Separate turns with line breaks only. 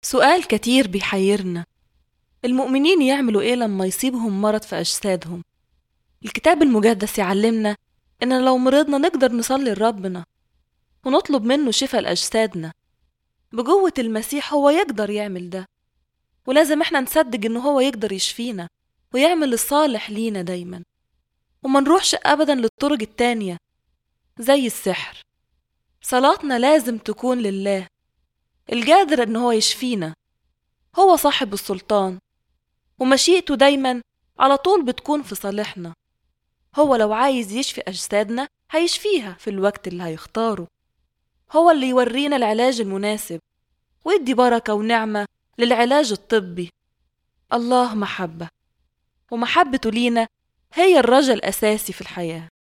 سؤال كتير بيحيرنا المؤمنين يعملوا ايه لما يصيبهم مرض في أجسادهم الكتاب المقدس يعلمنا إن لو مرضنا نقدر نصلي لربنا ونطلب منه شفاء لأجسادنا بجوة المسيح هو يقدر يعمل ده ولازم احنا نصدق إن هو يقدر يشفينا ويعمل الصالح لينا دايما وما نروحش أبدا للطرق التانية زي السحر صلاتنا لازم تكون لله القادر إن هو يشفينا هو صاحب السلطان ومشيئته دايما على طول بتكون في صالحنا هو لو عايز يشفي أجسادنا هيشفيها في الوقت اللي هيختاره هو اللي يورينا العلاج المناسب ويدي بركة ونعمة للعلاج الطبي الله محبة ومحبته لينا هي الرجا الأساسي في الحياة